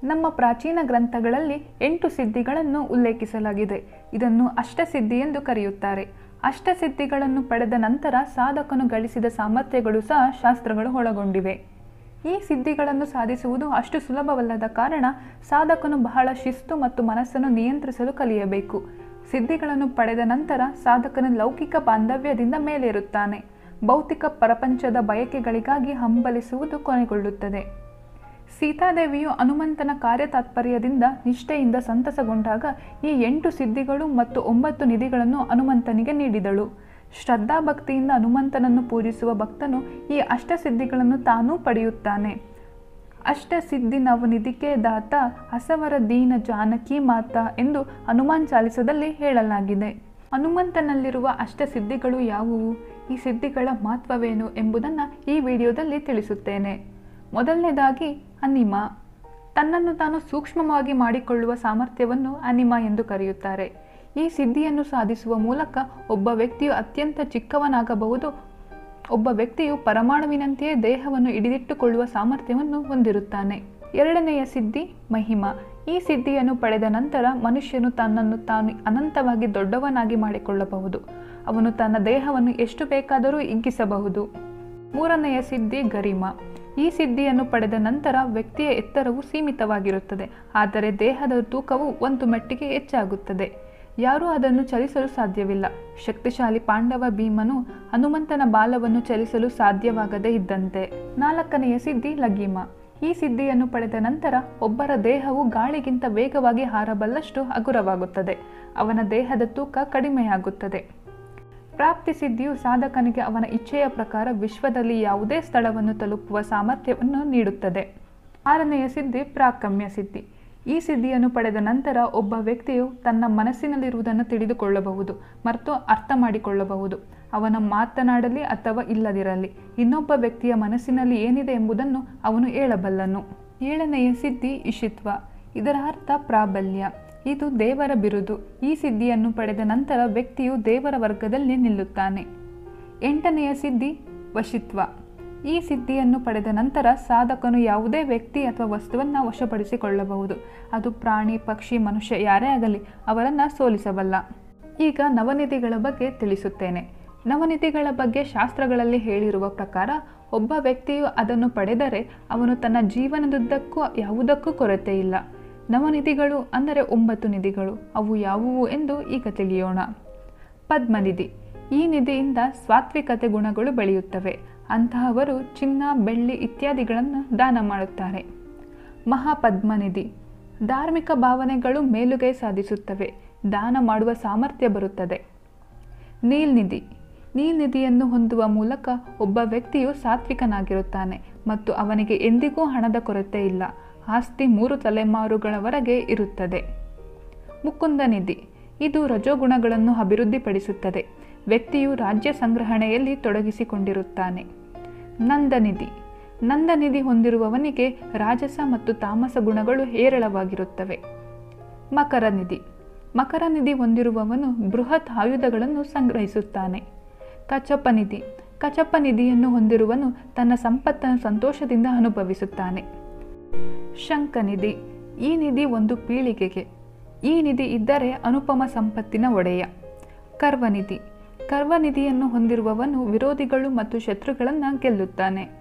ನಮ್ಮ ಪ್ರಾಚೀನ ಗ್ರಂಥಗಳಲ್ಲಿ ಎಂಟು ಸಿದ್ಧಿಗಳನ್ನು ಉಲ್ಲೇಖಿಸಲಾಗಿದೆ ಇದನ್ನು ಅಷ್ಟಸಿದ್ಧಿ ಎಂದು ಕರೆಯುತ್ತಾರೆ ಅಷ್ಟಸಿದ್ಧಿಗಳನ್ನು ಪಡೆದ ನಂತರ ಸಾಧಕನು ಗಳಿಸಿದ ಸಾಮರ್ಥ್ಯಗಳು ಸಹ ಶಾಸ್ತ್ರಗಳು ಒಳಗೊಂಡಿವೆ ಈ ಸಿದ್ಧಿಗಳನ್ನು ಸಾಧಿಸುವುದು ಅಷ್ಟು ಸುಲಭವಲ್ಲದ ಕಾರಣ ಸಾಧಕನು ಬಹಳ ಶಿಸ್ತು ಮತ್ತು ಮನಸ್ಸನ್ನು ನಿಯಂತ್ರಿಸಲು ಕಲಿಯಬೇಕು ಸಿದ್ಧಿಗಳನ್ನು ಪಡೆದ ನಂತರ ಸಾಧಕನು ಲೌಕಿಕ ಬಾಂಧವ್ಯದಿಂದ ಮೇಲೇರುತ್ತಾನೆ ಭೌತಿಕ ಪ್ರಪಂಚದ ಬಯಕೆಗಳಿಗಾಗಿ ಹಂಬಲಿಸುವುದು ಕೊನೆಗೊಳ್ಳುತ್ತದೆ ಸೀತಾದೇವಿಯು ಹನುಮಂತನ ಕಾರ್ಯತಾತ್ಪರ್ಯದಿಂದ ನಿಷ್ಠೆಯಿಂದ ಸಂತಸಗೊಂಡಾಗ ಈ ಎಂಟು ಸಿದ್ಧಿಗಳು ಮತ್ತು ಒಂಬತ್ತು ನಿಧಿಗಳನ್ನು ಹನುಮಂತನಿಗೆ ನೀಡಿದಳು ಶ್ರದ್ಧಾಭಕ್ತಿಯಿಂದ ಹನುಮಂತನನ್ನು ಪೂಜಿಸುವ ಭಕ್ತನು ಈ ಅಷ್ಟಸಿದ್ಧಿಗಳನ್ನು ತಾನೂ ಪಡೆಯುತ್ತಾನೆ ಅಷ್ಟಸಿದ್ಧಿ ನವನಿಧಿಕೆ ದಾತ ಅಸವರ ದೀನ ಜಾನಕಿ ಮಾತಾ ಎಂದು ಹನುಮಾನ್ ಚಾಲಿಸದಲ್ಲಿ ಹೇಳಲಾಗಿದೆ ಹನುಮಂತನಲ್ಲಿರುವ ಅಷ್ಟಸಿದ್ಧಿಗಳು ಯಾವುವು ಈ ಸಿದ್ಧಿಗಳ ಮಹತ್ವವೇನು ಎಂಬುದನ್ನು ಈ ವಿಡಿಯೋದಲ್ಲಿ ತಿಳಿಸುತ್ತೇನೆ ಮೊದಲನೇದಾಗಿ ಅನಿಮ ತನ್ನನ್ನು ತಾನು ಸೂಕ್ಷ್ಮವಾಗಿ ಮಾಡಿಕೊಳ್ಳುವ ಸಾಮರ್ಥ್ಯವನ್ನು ಅನಿಮ ಎಂದು ಕರೆಯುತ್ತಾರೆ ಈ ಸಿದ್ಧಿಯನ್ನು ಸಾಧಿಸುವ ಮೂಲಕ ಒಬ್ಬ ವ್ಯಕ್ತಿಯು ಅತ್ಯಂತ ಚಿಕ್ಕವನಾಗಬಹುದು ಒಬ್ಬ ವ್ಯಕ್ತಿಯು ಪರಮಾಣುವಿನಂತೆಯೇ ದೇಹವನ್ನು ಹಿಡಿದಿಟ್ಟುಕೊಳ್ಳುವ ಸಾಮರ್ಥ್ಯವನ್ನು ಹೊಂದಿರುತ್ತಾನೆ ಎರಡನೆಯ ಸಿದ್ಧಿ ಮಹಿಮ ಈ ಸಿದ್ಧಿಯನ್ನು ಪಡೆದ ನಂತರ ಮನುಷ್ಯನು ತನ್ನನ್ನು ತಾನು ಅನಂತವಾಗಿ ದೊಡ್ಡವನಾಗಿ ಮಾಡಿಕೊಳ್ಳಬಹುದು ಅವನು ತನ್ನ ದೇಹವನ್ನು ಎಷ್ಟು ಬೇಕಾದರೂ ಹಿಗ್ಗಿಸಬಹುದು ಮೂರನೆಯ ಸಿದ್ಧಿ ಗರಿಮ ಈ ಸಿದ್ಧಿಯನ್ನು ಪಡೆದ ನಂತರ ವ್ಯಕ್ತಿಯ ಎತ್ತರವು ಸೀಮಿತವಾಗಿರುತ್ತದೆ ಆದರೆ ದೇಹದ ತೂಕವು ಒಂದು ಮಟ್ಟಿಗೆ ಹೆಚ್ಚಾಗುತ್ತದೆ ಯಾರೂ ಅದನ್ನು ಚಲಿಸಲು ಸಾಧ್ಯವಿಲ್ಲ ಶಕ್ತಿಶಾಲಿ ಪಾಂಡವ ಭೀಮನು ಹನುಮಂತನ ಬಾಲವನ್ನು ಚಲಿಸಲು ಸಾಧ್ಯವಾಗದೇ ಇದ್ದಂತೆ ನಾಲ್ಕನೆಯ ಸಿದ್ಧಿ ಲಗೀಮ ಈ ಸಿದ್ಧಿಯನ್ನು ಪಡೆದ ನಂತರ ಒಬ್ಬರ ದೇಹವು ಗಾಳಿಗಿಂತ ವೇಗವಾಗಿ ಹಾರಬಲ್ಲಷ್ಟು ಹಗುರವಾಗುತ್ತದೆ ಅವನ ದೇಹದ ತೂಕ ಕಡಿಮೆಯಾಗುತ್ತದೆ ಪ್ರಾಪ್ತಿ ಸಿದ್ಧಿಯು ಸಾಧಕನಿಗೆ ಅವನ ಇಚ್ಛೆಯ ಪ್ರಕಾರ ವಿಶ್ವದಲ್ಲಿ ಯಾವುದೇ ಸ್ಥಳವನ್ನು ತಲುಪುವ ಸಾಮರ್ಥ್ಯವನ್ನು ನೀಡುತ್ತದೆ ಆರನೆಯ ಸಿದ್ಧಿ ಪ್ರಾಕಮ್ಯ ಸಿದ್ಧಿ ಈ ಸಿದ್ಧಿಯನ್ನು ಪಡೆದ ನಂತರ ಒಬ್ಬ ವ್ಯಕ್ತಿಯು ತನ್ನ ಮನಸ್ಸಿನಲ್ಲಿರುವುದನ್ನು ತಿಳಿದುಕೊಳ್ಳಬಹುದು ಮತ್ತು ಅರ್ಥ ಮಾಡಿಕೊಳ್ಳಬಹುದು ಅವನ ಮಾತನಾಡಲಿ ಅಥವಾ ಇಲ್ಲದಿರಲಿ ಇನ್ನೊಬ್ಬ ವ್ಯಕ್ತಿಯ ಮನಸ್ಸಿನಲ್ಲಿ ಏನಿದೆ ಎಂಬುದನ್ನು ಅವನು ಹೇಳಬಲ್ಲನು ಏಳನೆಯ ಸಿದ್ಧಿ ಇಶಿತ್ವ ಇದರ ಅರ್ಥ ಪ್ರಾಬಲ್ಯ ಇದು ದೇವರ ಬಿರುದು ಈ ಸಿದ್ಧಿಯನ್ನು ಪಡೆದ ನಂತರ ವ್ಯಕ್ತಿಯು ದೇವರ ವರ್ಗದಲ್ಲಿ ನಿಲ್ಲುತ್ತಾನೆ ಎಂಟನೆಯ ಸಿದ್ಧಿ ವಶಿತ್ವ ಈ ಸಿದ್ಧಿಯನ್ನು ಪಡೆದ ನಂತರ ಸಾಧಕನು ಯಾವುದೇ ವ್ಯಕ್ತಿ ಅಥವಾ ವಸ್ತುವನ್ನು ವಶಪಡಿಸಿಕೊಳ್ಳಬಹುದು ಅದು ಪ್ರಾಣಿ ಪಕ್ಷಿ ಮನುಷ್ಯ ಯಾರೇ ಆಗಲಿ ಅವರನ್ನು ಸೋಲಿಸಬಲ್ಲ ಈಗ ನವನಿಧಿಗಳ ಬಗ್ಗೆ ತಿಳಿಸುತ್ತೇನೆ ನವನಿಧಿಗಳ ಬಗ್ಗೆ ಶಾಸ್ತ್ರಗಳಲ್ಲಿ ಹೇಳಿರುವ ಪ್ರಕಾರ ಒಬ್ಬ ವ್ಯಕ್ತಿಯು ಅದನ್ನು ಪಡೆದರೆ ಅವನು ತನ್ನ ಜೀವನದುದ್ದಕ್ಕೂ ಯಾವುದಕ್ಕೂ ಕೊರತೆ ಇಲ್ಲ ನವನಿಧಿಗಳು ಅಂದರೆ ಒಂಬತ್ತು ನಿಧಿಗಳು ಅವು ಯಾವುವು ಎಂದು ಈಗ ತಿಳಿಯೋಣ ಪದ್ಮನಿಧಿ ಈ ನಿಧಿಯಿಂದ ಸಾತ್ವಿಕತೆ ಗುಣಗಳು ಬೆಳೆಯುತ್ತವೆ ಅಂತಹವರು ಚಿನ್ನ ಬೆಳ್ಳಿ ಇತ್ಯಾದಿಗಳನ್ನು ದಾನ ಮಾಡುತ್ತಾರೆ ಮಹಾಪದ್ಮನಿಧಿ ಧಾರ್ಮಿಕ ಭಾವನೆಗಳು ಮೇಲುಗೈ ಸಾಧಿಸುತ್ತವೆ ದಾನ ಮಾಡುವ ಸಾಮರ್ಥ್ಯ ಬರುತ್ತದೆ ನೀಲ್ನಿಧಿ ನೀಲ್ನಿಧಿಯನ್ನು ಹೊಂದುವ ಮೂಲಕ ಒಬ್ಬ ವ್ಯಕ್ತಿಯು ಸಾತ್ವಿಕನಾಗಿರುತ್ತಾನೆ ಮತ್ತು ಅವನಿಗೆ ಎಂದಿಗೂ ಹಣದ ಕೊರತೆ ಇಲ್ಲ ಆಸ್ತಿ ಮೂರು ತಲೆಮಾರುಗಳವರೆಗೆ ಇರುತ್ತದೆ ಮುಕುಂದ ನಿಧಿ ಇದು ರಜೋಗುಣಗಳನ್ನು ಅಭಿವೃದ್ಧಿಪಡಿಸುತ್ತದೆ ವ್ಯಕ್ತಿಯು ರಾಜ್ಯ ಸಂಗ್ರಹಣೆಯಲ್ಲಿ ತೊಡಗಿಸಿಕೊಂಡಿರುತ್ತಾನೆ ನಂದನಿಧಿ ನಂದನಿಧಿ ಹೊಂದಿರುವವನಿಗೆ ರಾಜಸ ಮತ್ತು ತಾಮಸ ಗುಣಗಳು ಹೇರಳವಾಗಿರುತ್ತವೆ ಮಕರ ನಿಧಿ ಮಕರ ನಿಧಿ ಹೊಂದಿರುವವನು ಬೃಹತ್ ಆಯುಧಗಳನ್ನು ಸಂಗ್ರಹಿಸುತ್ತಾನೆ ಕಚಪ ನಿಧಿ ಕಚಪ ನಿಧಿಯನ್ನು ಹೊಂದಿರುವನು ತನ್ನ ಸಂಪತ್ತನ್ನು ಸಂತೋಷದಿಂದ ಅನುಭವಿಸುತ್ತಾನೆ ಶಂಖನಿಧಿ ಈ ನಿಧಿ ಒಂದು ಪೀಳಿಗೆಗೆ ಈ ನಿಧಿ ಇದ್ದರೆ ಅನುಪಮ ಸಂಪತ್ತಿನ ಒಡೆಯ ಕರ್ವನಿಧಿ ಕರ್ವನಿಧಿಯನ್ನು ಹೊಂದಿರುವವನು ವಿರೋಧಿಗಳು ಮತ್ತು ಶತ್ರುಗಳನ್ನು ಗೆಲ್ಲುತ್ತಾನೆ